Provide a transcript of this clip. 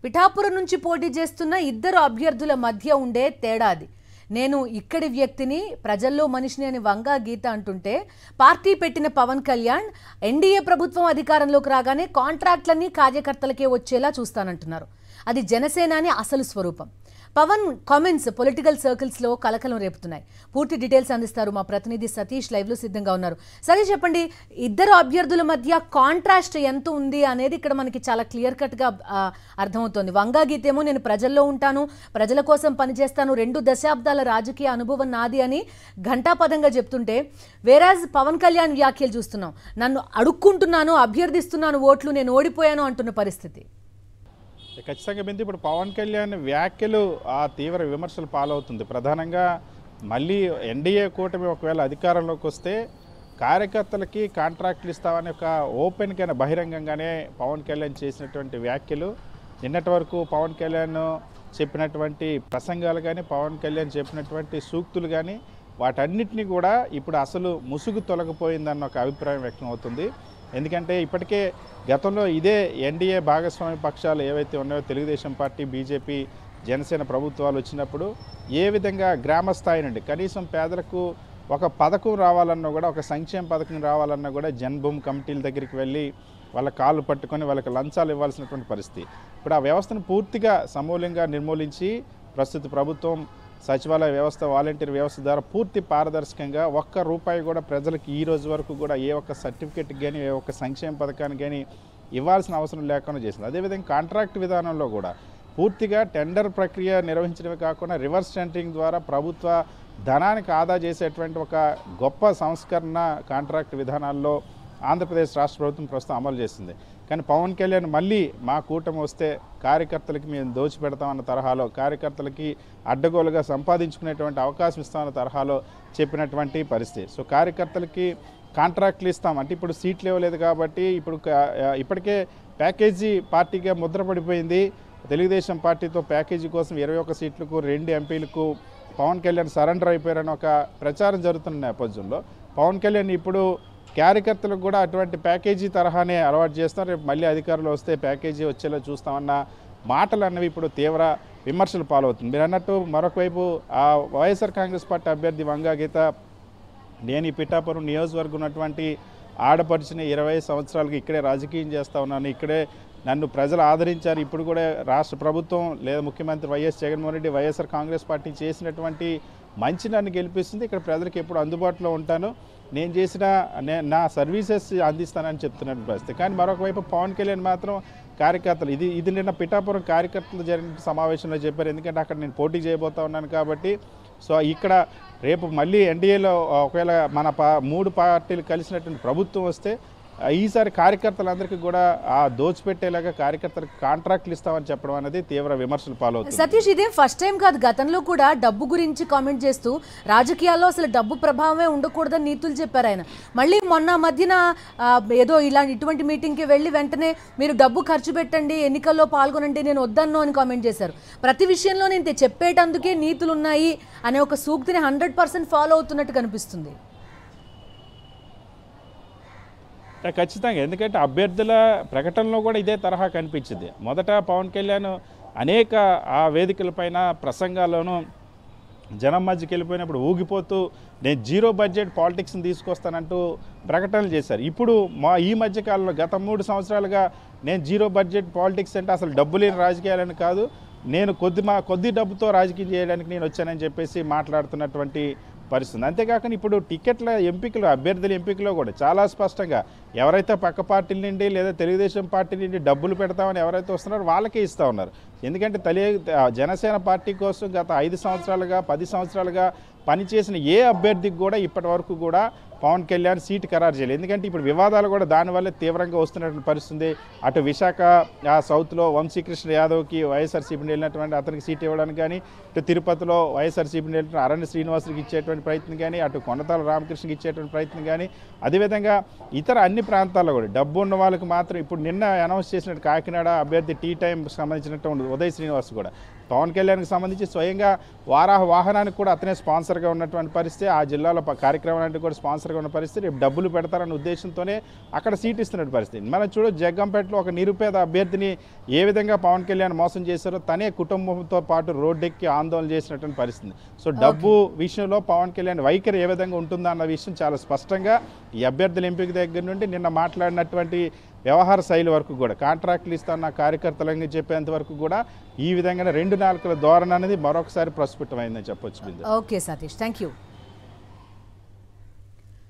పిఠాపురం నుంచి పోటీ చేస్తున్న ఇద్దరు అభ్యర్థుల మధ్య ఉండే తేడాది నేను ఇక్కడి వ్యక్తిని ప్రజల్లో మనిషిని అని వంగా గీత అంటుంటే పార్టీ పెట్టిన పవన్ కళ్యాణ్ ఎన్డీఏ ప్రభుత్వం అధికారంలోకి రాగానే కాంట్రాక్ట్లన్నీ కార్యకర్తలకే వచ్చేలా చూస్తానంటున్నారు అది జనసేనాని అసలు స్వరూపం పవన్ కామెంట్స్ పొలిటికల్ సర్కిల్స్ లో కలకలం రేపుతున్నాయి పూర్తి డీటెయిల్స్ అందిస్తారు మా ప్రతినిధి సతీష్ లైవ్ లో సిద్ధంగా ఉన్నారు సరే చెప్పండి ఇద్దరు అభ్యర్థుల మధ్య కాంట్రాస్ట్ ఎంత ఉంది అనేది ఇక్కడ మనకి చాలా క్లియర్ కట్ గా ఆ, అర్థమవుతోంది వంగా గీతేమో నేను ప్రజల్లో ఉంటాను ప్రజల కోసం పనిచేస్తాను రెండు దశాబ్దాల రాజకీయ అనుభవం నాది అని ఘంటాపదంగా చెప్తుంటే వేరాజ్ పవన్ కళ్యాణ్ వ్యాఖ్యలు చూస్తున్నాం నన్ను అడుక్కుంటున్నాను అభ్యర్థిస్తున్నాను ఓట్లు నేను ఓడిపోయాను అంటున్న పరిస్థితి ఖచ్చితంగా బిందు ఇప్పుడు పవన్ కళ్యాణ్ వ్యాఖ్యలు ఆ తీవ్ర విమర్శలు పాలవుతుంది ప్రధానంగా మళ్ళీ ఎన్డీఏ కూటమి ఒకవేళ అధికారంలోకి వస్తే కార్యకర్తలకి కాంట్రాక్ట్లు ఇస్తామని ఒక ఓపెన్గా బహిరంగంగానే పవన్ కళ్యాణ్ చేసినటువంటి వ్యాఖ్యలు నిన్నటి వరకు పవన్ కళ్యాణ్ చెప్పినటువంటి ప్రసంగాలు కానీ పవన్ కళ్యాణ్ చెప్పినటువంటి సూక్తులు కానీ వాటన్నిటిని కూడా ఇప్పుడు అసలు ముసుగు తొలగిపోయిందన్న ఒక అభిప్రాయం వ్యక్తం అవుతుంది ఎందుకంటే ఇప్పటికే గతంలో ఇదే ఎన్డీఏ భాగస్వామ్య పక్షాలు ఏవైతే ఉన్నాయో తెలుగుదేశం పార్టీ బీజేపీ జనసేన ప్రభుత్వాలు వచ్చినప్పుడు ఏ విధంగా గ్రామ స్థాయి నుండి కనీసం పేదలకు ఒక పథకం రావాలన్నా కూడా ఒక సంక్షేమ పథకం రావాలన్నా కూడా జన్భూమి కమిటీల దగ్గరికి వెళ్ళి వాళ్ళ కాళ్ళు పట్టుకొని వాళ్ళకి లంచాలు ఇవ్వాల్సినటువంటి పరిస్థితి ఇప్పుడు ఆ వ్యవస్థను పూర్తిగా సమూలంగా నిర్మూలించి ప్రస్తుత ప్రభుత్వం సచివాలయ వ్యవస్థ వాలంటీర్ వ్యవస్థ ద్వారా పూర్తి పారదర్శకంగా ఒక్క రూపాయి కూడా ప్రజలకు ఈ రోజు వరకు కూడా ఏ ఒక్క సర్టిఫికెట్కి కానీ ఏ ఒక్క సంక్షేమ పథకానికి కానీ ఇవ్వాల్సిన అవసరం లేకుండా చేసింది అదేవిధంగా కాంట్రాక్ట్ విధానంలో కూడా పూర్తిగా టెండర్ ప్రక్రియ నిర్వహించడమే కాకుండా రివర్స్ టెండరింగ్ ద్వారా ప్రభుత్వ ధనానికి ఆదా చేసేటువంటి ఒక గొప్ప సంస్కరణ కాంట్రాక్ట్ విధానాల్లో ఆంధ్రప్రదేశ్ రాష్ట్ర ప్రభుత్వం ప్రస్తుతం అమలు చేస్తుంది కానీ పవన్ కళ్యాణ్ మళ్ళీ మా కూటమి వస్తే కార్యకర్తలకి మేము దోచిపెడతామన్న తరహాలో కార్యకర్తలకి అడ్డగోలుగా సంపాదించుకునేటువంటి అవకాశం ఇస్తామన్న తరహాలో చెప్పినటువంటి పరిస్థితి సో కార్యకర్తలకి కాంట్రాక్ట్లు ఇస్తాం అంటే ఇప్పుడు సీట్లు ఇవ్వలేదు కాబట్టి ఇప్పుడు క- ఇప్పటికే ప్యాకేజీ పార్టీగా ముద్రపడిపోయింది తెలుగుదేశం పార్టీతో ప్యాకేజీ కోసం ఇరవై ఒక్క సీట్లకు రెండు ఎంపీలకు పవన్ కళ్యాణ్ సరెండర్ అయిపోయారని ఒక ప్రచారం జరుగుతున్న నేపథ్యంలో పవన్ కళ్యాణ్ ఇప్పుడు కార్యకర్తలకు కూడా అటువంటి ప్యాకేజీ తరహానే అలవాటు చేస్తారు రేపు మళ్ళీ అధికారులు వస్తే ప్యాకేజీ వచ్చేలా చూస్తామన్న మాటలు అన్నవి ఇప్పుడు తీవ్ర విమర్శలు పాలవుతుంది మీరు అన్నట్టు మరొక వైపు ఆ వైఎస్ఆర్ కాంగ్రెస్ పార్టీ అభ్యర్థి వంగా గీత నేను ఈ పిఠాపురం నియోజకవర్గం ఉన్నటువంటి ఆడపడిచిన ఇరవై సంవత్సరాలకి ఇక్కడే రాజకీయం చేస్తా ఉన్నాను ఇక్కడే నన్ను ప్రజలు ఆదరించారు ఇప్పుడు కూడా రాష్ట్ర ప్రభుత్వం లేదా ముఖ్యమంత్రి YS Jaganmohan Reddy YSR Congress party చేసినటువంటి మంచి నన్ను గెలిపిస్తుంది ఇక్కడ ప్రజలకు ఎప్పుడు అందుబాటులో ఉంటాను నేను చేసిన నే- నా సర్వీసెస్ అందిస్తానని చెప్తున్నట్టు పరిస్థితి కానీ మరొక వైపు పవన్ కళ్యాణ్ మాత్రం కార్యకర్తలు ఇది ఇది నిన్న పిఠాపురం కార్యకర్తలు జరిగిన సమావేశంలో చెప్పారు ఎందుకంటే అక్కడ నేను పోటీ చేయబోతా ఉన్నాను కాబట్టి సో ఇక్కడ రేపు మళ్ళీ ఎన్డీఏలో ఒకవేళ మన పా మూడు పార్టీలు కలిసినటువంటి ప్రభుత్వం వస్తే ఆ, ఈసారి కార్యకర్తలందరికీ కూడా ఆ దోచిపెట్టేలాగా కార్యకర్తలకు కాంట్రాక్ట్లు ఇస్తామని చెప్పడం అనేది తీవ్ర విమర్శలు పాలవుతుంది సతీష్ ఇదేం ఫస్ట్ టైం కాదు గతంలో కూడా డబ్బు గురించి కామెంట్ చేస్తూ రాజకీయాల్లో అసలు డబ్బు ప్రభావమే ఉండకూడదని నీతులు చెప్పారు ఆయన మళ్ళీ మొన్న మధ్యన ఆ, ఏదో ఇలాంటి ఇటువంటి మీటింగ్కి వెళ్ళి వెంటనే మీరు డబ్బు ఖర్చు పెట్టండి ఎన్నికల్లో పాల్గొనండి నేను వద్దన్ను అని కామెంట్ చేశారు ప్రతి విషయంలో నేను తె- చెప్పేటందుకే నీతులు ఉన్నాయి అనే ఒక సూక్తిని హండ్రెడ్ పర్సెంట్ ఫాలో అవుతున్నట్టు కనిపిస్తుంది అంటే ఖచ్చితంగా ఎందుకంటే అభ్యర్థుల ప్రకటనలో కూడా ఇదే తరహా కనిపించింది మొదట పవన్ కళ్యాణ్ అనేక ఆ వేదికలపైన ప్రసంగాల్లోనూ జనం మధ్యకి వెళ్ళిపోయినప్పుడు ఊగిపోతూ నేను జీరో బడ్జెట్ పాలిటిక్స్ని తీసుకొస్తానంటూ ప్రకటనలు చేశారు ఇప్పుడు మా ఈ మధ్య కాలంలో గత మూడు సంవత్సరాలుగా నేను జీరో బడ్జెట్ పాలిటిక్స్ అంటే అసలు డబ్బు లేని రాజకీయాలని కాదు నేను కొద్ది మా కొద్ది డబ్బుతో రాజకీయం చేయడానికి నేను వచ్చానని చెప్పేసి మాట్లాడుతున్నటువంటి పరిస్థితి అంతేకాకుండా ఇప్పుడు టికెట్ల ఎంపికలు అభ్యర్థుల ఎంపికలో కూడా చాలా స్పష్టంగా ఎవరైతే పక్క పార్టీల నుండి లేదా తెలుగుదేశం పార్టీ నుండి డబ్బులు పెడతామని ఎవరైతే వస్తున్నారో వాళ్ళకే ఇస్తూ ఉన్నారు ఎందుకంటే తలి జనసేన పార్టీ కోసం గత ఐదు సంవత్సరాలుగా పది సంవత్సరాలుగా పనిచేసిన ఏ అభ్యర్థికి కూడా ఇప్పటి వరకు కూడా పవన్ కళ్యాణ్ సీటు ఖరారు చేయలేదు ఎందుకంటే ఇప్పుడు వివాదాలు కూడా దానివల్ల తీవ్రంగా వస్తున్నటువంటి పరిస్థితి అటు విశాఖ ఆ సౌత్లో వంశీకృష్ణ యాదవ్కి వైఎస్ఆర్సీపీని వెళ్ళినటువంటి అతనికి సీట్ ఇవ్వడానికి కానీ ఇటు తిరుపతిలో వైఎస్ఆర్సీపీని వెళ్ళిన అరణ్య శ్రీనివాసులకు ఇచ్చేటువంటి ప్రయత్నం కానీ అటు కొండతాల రామకృష్ణకి ఇచ్చేటువంటి ప్రయత్నం కానీ అదేవిధంగా ఇతర అన్ని అన్ని ప్రాంతాల్లో కూడా డబ్బు ఉన్న వాళ్ళకి మాత్రం ఇప్పుడు నిన్న అనౌన్స్ చేసినట్టు కాకినాడ అభ్యర్థి టీ టైం సంబంధించినట్టు ఉదయ్ శ్రీనివాస్ కూడా పవన్ కళ్యాణ్కి సంబంధించి స్వయంగా వారాహ వాహనానికి కూడా అతనే స్పాన్సర్గా ఉన్నటువంటి పరిస్థితి ఆ జిల్లాలో ప- కార్యక్రమానికి కూడా స్పాన్సర్గా ఉన్న పరిస్థితి రేపు డబ్బులు పెడతారన్న ఉద్దేశంతోనే అక్కడ సీట్ ఇస్తున్నట్టు పరిస్థితి మనం చూడు జగ్గంపేటలో ఒక నిరుపేద అభ్యర్థిని ఏ విధంగా పవన్ కళ్యాణ్ మోసం చేశారో తనే కుటుంబంతో పాటు రోడ్డెక్కి ఆందోళన చేసినటువంటి పరిస్థితి సో డబ్బు విషయంలో పవన్ కళ్యాణ్ వైఖరి ఏ విధంగా ఉంటుందా అన్న విషయం చాలా స్పష్టంగా ఈ అభ్యర్థుల ఎంపిక దగ్గర నుండి నిన్న మాట్లాడినటువంటి వ్యవహార శైలి వరకు కూడా కాంట్రాక్టులు ఇస్తాన్న కార్యకర్తలని చెప్పేంత వరకు కూడా ఈ విధంగా రెండు నాలుగుల ధోరణి అనేది మరొకసారి ప్రస్ఫుటమైందని చెప్పొచ్చు Bindu okay Satish thank you